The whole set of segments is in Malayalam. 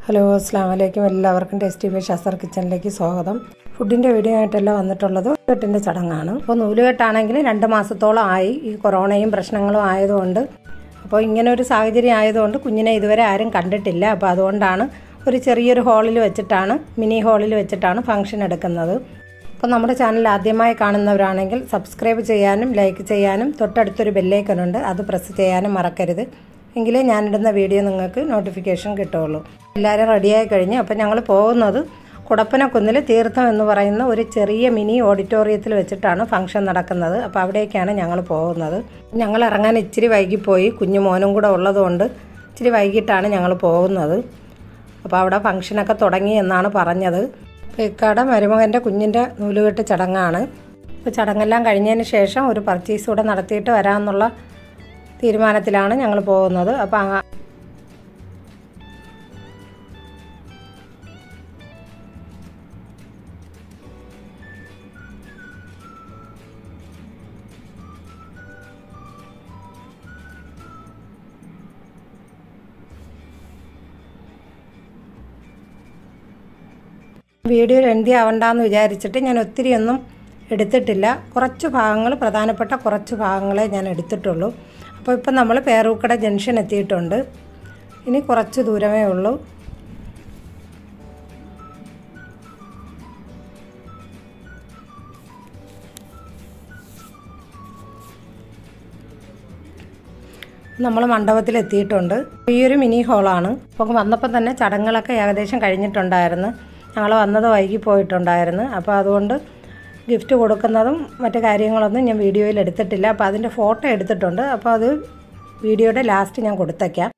ഹലോ അസ്സാം വലൈക്കും എല്ലാവർക്കും ടേസ്റ്റി ബൈ ഷസർ കിച്ചണിലേക്ക് സ്വാഗതം ഫുഡിൻ്റെ വീഡിയോ ആയിട്ടല്ല വന്നിട്ടുള്ളത് കെട്ടിൻ്റെ ചടങ്ങാണ് അപ്പോൾ നൂലുകെട്ടാണെങ്കിൽ രണ്ട് മാസത്തോളം ആയി ഈ കൊറോണയും പ്രശ്നങ്ങളും ആയതുകൊണ്ട് അപ്പോൾ ഇങ്ങനെ ഒരു സാഹചര്യം ആയതുകൊണ്ട് കുഞ്ഞിനെ ഇതുവരെ ആരും കണ്ടിട്ടില്ല അപ്പോൾ അതുകൊണ്ടാണ് ഒരു ചെറിയൊരു ഹാളിൽ വെച്ചിട്ടാണ് മിനി ഹാളിൽ വെച്ചിട്ടാണ് ഫംഗ്ഷൻ എടുക്കുന്നത് അപ്പോൾ നമ്മുടെ ചാനൽ ആദ്യമായി കാണുന്നവരാണെങ്കിൽ സബ്സ്ക്രൈബ് ചെയ്യാനും ലൈക്ക് ചെയ്യാനും തൊട്ടടുത്തൊരു ബെല്ലൈക്കനുണ്ട് അത് പ്രസ് ചെയ്യാനും മറക്കരുത് എങ്കിലേ ഞാനിടുന്ന വീഡിയോ നിങ്ങൾക്ക് നോട്ടിഫിക്കേഷൻ കിട്ടുള്ളൂ എല്ലാവരും റെഡിയായി കഴിഞ്ഞ് അപ്പോൾ ഞങ്ങൾ പോകുന്നത് കുടപ്പനക്കുന്നിൽ തീർത്ഥം എന്ന് പറയുന്ന ഒരു ചെറിയ മിനി ഓഡിറ്റോറിയത്തിൽ വെച്ചിട്ടാണ് ഫംഗ്ഷൻ നടക്കുന്നത് അപ്പോൾ അവിടേക്കാണ് ഞങ്ങൾ പോകുന്നത് ഞങ്ങൾ ഇറങ്ങാൻ ഇച്ചിരി വൈകിപ്പോയി കുഞ്ഞു മോനും കൂടെ ഉള്ളതുകൊണ്ട് ഇച്ചിരി വൈകിട്ടാണ് ഞങ്ങൾ പോകുന്നത് അപ്പോൾ അവിടെ ഫംഗ്ഷനൊക്കെ തുടങ്ങി എന്നാണ് പറഞ്ഞത് അപ്പോൾ ഇക്കാടെ മരുമകൻ്റെ കുഞ്ഞിൻ്റെ നൂലുകെട്ട് ചടങ്ങാണ് അപ്പോൾ ചടങ്ങെല്ലാം കഴിഞ്ഞതിന് ശേഷം ഒരു പർച്ചേസ് കൂടെ നടത്തിയിട്ട് വരാമെന്നുള്ള തീരുമാനത്തിലാണ് ഞങ്ങൾ പോകുന്നത് അപ്പോൾ ആ- വീഡിയോ ലെന്തി ആവണ്ടെന്ന് വിചാരിച്ചിട്ട് ഞാൻ ഒത്തിരി ഒന്നും എടുത്തിട്ടില്ല കുറച്ച് ഭാഗങ്ങൾ പ്രധാനപ്പെട്ട കുറച്ച് ഭാഗങ്ങളെ ഞാൻ എടുത്തിട്ടുള്ളൂ അപ്പോൾ ഇപ്പം നമ്മൾ പേരൂക്കട ജംഗ്ഷൻ എത്തിയിട്ടുണ്ട് ഇനി കുറച്ച് ദൂരമേ ഉള്ളൂ നമ്മൾ മണ്ഡപത്തിൽ എത്തിയിട്ടുണ്ട് ഈ ഒരു മിനി ഹാളാണ് അപ്പോൾ വന്നപ്പോൾ തന്നെ ചടങ്ങുകളൊക്കെ ഏകദേശം കഴിഞ്ഞിട്ടുണ്ടായിരുന്നു ഞങ്ങൾ വന്നത് വൈകി പോയിട്ടുണ്ടായിരുന്നു അപ്പോൾ അതുകൊണ്ട് ഗിഫ്റ്റ് കൊടുക്കുന്നതും മറ്റു കാര്യങ്ങളൊന്നും ഞാൻ വീഡിയോയിൽ എടുത്തിട്ടില്ല അപ്പോൾ അതിൻ്റെ ഫോട്ടോ എടുത്തിട്ടുണ്ട് അപ്പോൾ അത് വീഡിയോയുടെ ലാസ്റ്റ് ഞാൻ കൊടുത്തേക്കാം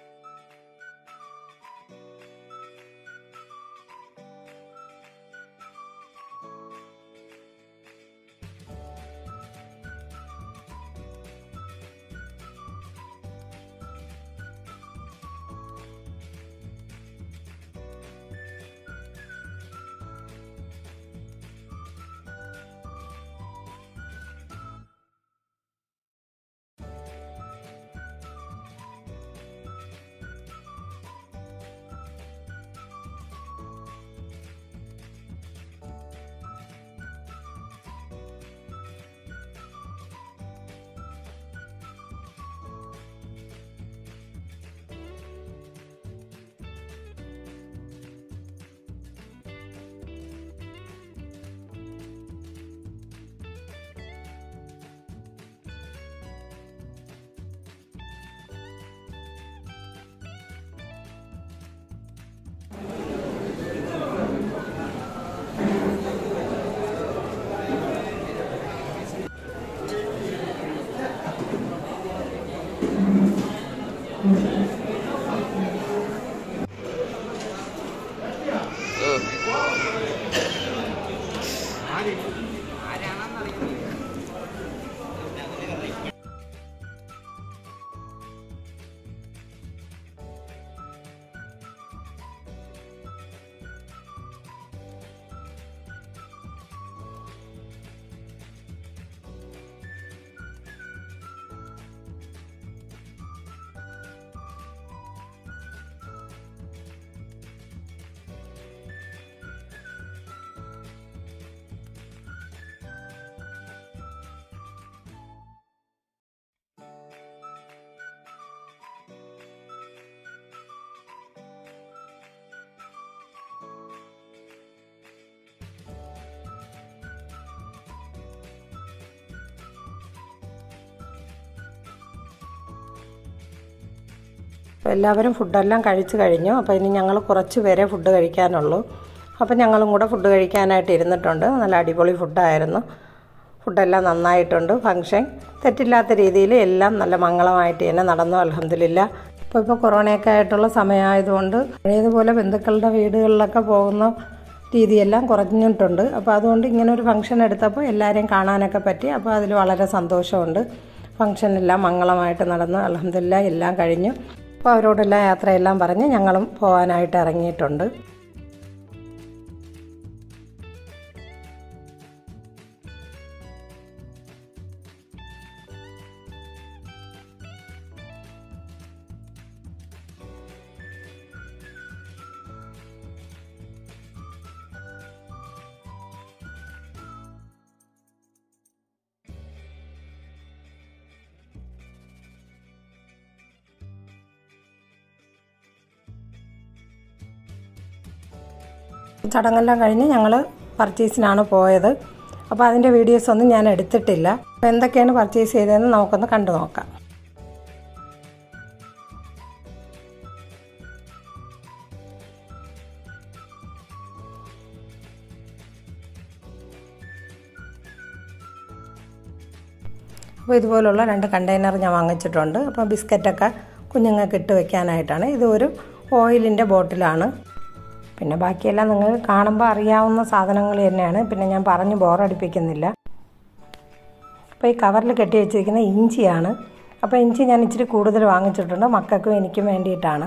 അപ്പോൾ എല്ലാവരും ഫുഡെല്ലാം കഴിച്ചു കഴിഞ്ഞു അപ്പോൾ ഇനി ഞങ്ങൾ കുറച്ച് പേരെ ഫുഡ് കഴിക്കാനുള്ളൂ അപ്പോൾ ഞങ്ങളും കൂടെ ഫുഡ് കഴിക്കാനായിട്ട് ഇരുന്നിട്ടുണ്ട് നല്ല അടിപൊളി ഫുഡായിരുന്നു ഫുഡെല്ലാം നന്നായിട്ടുണ്ട് ഫങ്ഷൻ തെറ്റില്ലാത്ത രീതിയിൽ എല്ലാം നല്ല മംഗളമായിട്ട് തന്നെ നടന്നു അലഹമില്ല ഇപ്പോൾ ഇപ്പോൾ കൊറോണയൊക്കെ ആയിട്ടുള്ള സമയമായതുകൊണ്ട് പഴയതുപോലെ ബന്ധുക്കളുടെ വീടുകളിലൊക്കെ പോകുന്ന രീതിയെല്ലാം കുറഞ്ഞിട്ടുണ്ട് അപ്പോൾ അതുകൊണ്ട് ഇങ്ങനെ ഒരു ഫംഗ്ഷൻ എടുത്തപ്പോൾ എല്ലാവരെയും കാണാനൊക്കെ പറ്റി അപ്പോൾ അതിൽ വളരെ സന്തോഷമുണ്ട് ഫംഗ്ഷനെല്ലാം മംഗളമായിട്ട് നടന്നു അലഹമില്ല എല്ലാം കഴിഞ്ഞു അപ്പോൾ അവരോടെല്ലാം യാത്രയെല്ലാം പറഞ്ഞ് ഞങ്ങളും പോകാനായിട്ട് ഇറങ്ങിയിട്ടുണ്ട് ചടങ്ങെല്ലാം കഴിഞ്ഞ് ഞങ്ങൾ പർച്ചേസിനാണ് പോയത് അപ്പോൾ അതിൻ്റെ വീഡിയോസ് ഒന്നും ഞാൻ എടുത്തിട്ടില്ല അപ്പോൾ എന്തൊക്കെയാണ് പർച്ചേസ് ചെയ്തതെന്ന് നമുക്കൊന്ന് കണ്ടു നോക്കാം അപ്പോൾ ഇതുപോലുള്ള രണ്ട് കണ്ടെയ്നർ ഞാൻ വാങ്ങിച്ചിട്ടുണ്ട് അപ്പോൾ ബിസ്ക്കറ്റൊക്കെ കുഞ്ഞുങ്ങൾക്ക് ഇട്ട് വെക്കാനായിട്ടാണ് ഇത് ഒരു ഓയിലിൻ്റെ ബോട്ടിലാണ് പിന്നെ ബാക്കിയെല്ലാം നിങ്ങൾ കാണുമ്പോൾ അറിയാവുന്ന സാധനങ്ങൾ തന്നെയാണ് പിന്നെ ഞാൻ പറഞ്ഞ് ബോറടിപ്പിക്കുന്നില്ല അപ്പോൾ ഈ കവറിൽ കെട്ടി വെച്ചിരിക്കുന്ന ഇഞ്ചിയാണ് അപ്പോൾ ഇഞ്ചി ഞാൻ ഇച്ചിരി കൂടുതൽ വാങ്ങിച്ചിട്ടുണ്ട് മക്കൾക്കും എനിക്കും വേണ്ടിയിട്ടാണ്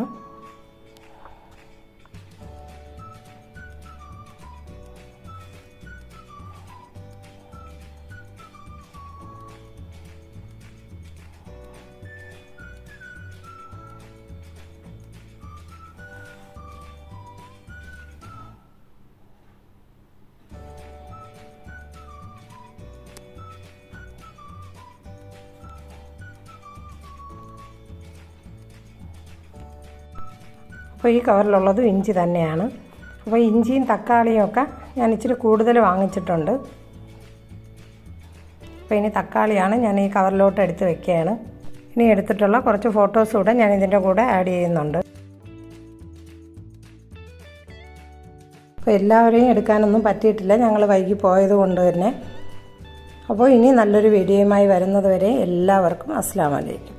അപ്പോൾ ഈ കവറിലുള്ളതും ഇഞ്ചി തന്നെയാണ് അപ്പോൾ ഇഞ്ചിയും തക്കാളിയും ഒക്കെ ഞാൻ ഇച്ചിരി കൂടുതൽ വാങ്ങിച്ചിട്ടുണ്ട് അപ്പോൾ ഇനി തക്കാളിയാണ് ഞാൻ ഈ കവറിലോട്ട് എടുത്ത് വെക്കുകയാണ് ഇനി എടുത്തിട്ടുള്ള കുറച്ച് ഫോട്ടോസ് കൂടെ ഞാൻ ഇതിൻ്റെ കൂടെ ആഡ് ചെയ്യുന്നുണ്ട് അപ്പോൾ എല്ലാവരെയും എടുക്കാനൊന്നും പറ്റിയിട്ടില്ല ഞങ്ങൾ വൈകി പോയത് കൊണ്ട് തന്നെ അപ്പോൾ ഇനി നല്ലൊരു വീഡിയോയുമായി വരുന്നത് വരെ എല്ലാവർക്കും അസ്സാം വലൈക്കും